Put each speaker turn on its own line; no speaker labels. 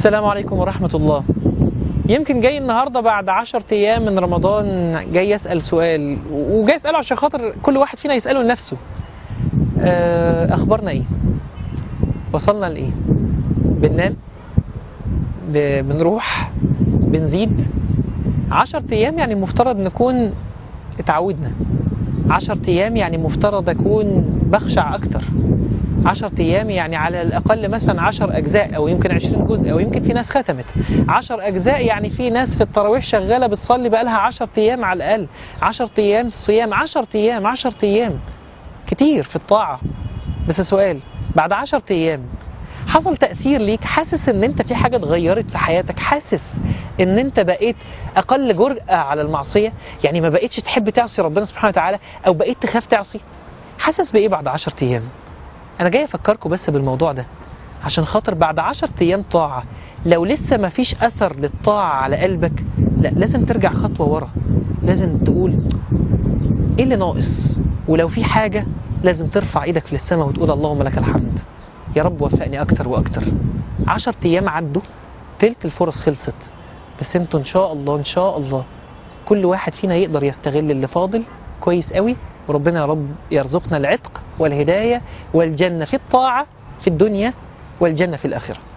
السلام عليكم ورحمة الله يمكن جاي النهاردة بعد عشر أيام من رمضان جاي يسأل سؤال وجاي أسأله عشان خاطر كل واحد فينا يسأله لنفسه آه، أخبارنا إيه؟ وصلنا لإيه؟ بننام؟ ب- بنروح؟ بنزيد؟ عشر أيام يعني مفترض نكون اتعودنا عشر أيام يعني مفترض أكون بخشع أكتر عشر أيام يعني على الأقل مثلا عشر أجزاء أو يمكن عشرين جزء أو يمكن في ناس ختمت عشر أجزاء يعني في ناس في التراويح شغالة بتصلي بقالها عشر أيام على الأقل عشر أيام صيام عشر أيام عشر أيام كتير في الطاعة بس سؤال بعد عشر أيام حصل تأثير ليك حاسس ان انت في حاجة اتغيرت في حياتك حاسس ان انت بقيت اقل جرأة على المعصية يعني ما بقيتش تحب تعصي ربنا سبحانه وتعالى او بقيت تخاف تعصي حاسس بايه بعد عشر ايام انا جاي افكركم بس بالموضوع ده عشان خاطر بعد عشر ايام طاعة لو لسه ما فيش اثر للطاعة على قلبك لا لازم ترجع خطوة ورا لازم تقول ايه اللي ناقص ولو في حاجة لازم ترفع ايدك للسماء وتقول اللهم لك الحمد يا رب وفقني اكتر واكتر عشر ايام عدوا تلت الفرص خلصت بس انتوا ان شاء الله ان شاء الله كل واحد فينا يقدر يستغل اللي فاضل كويس قوي وربنا يا رب يرزقنا العتق والهداية والجنة في الطاعة في الدنيا والجنة في الآخرة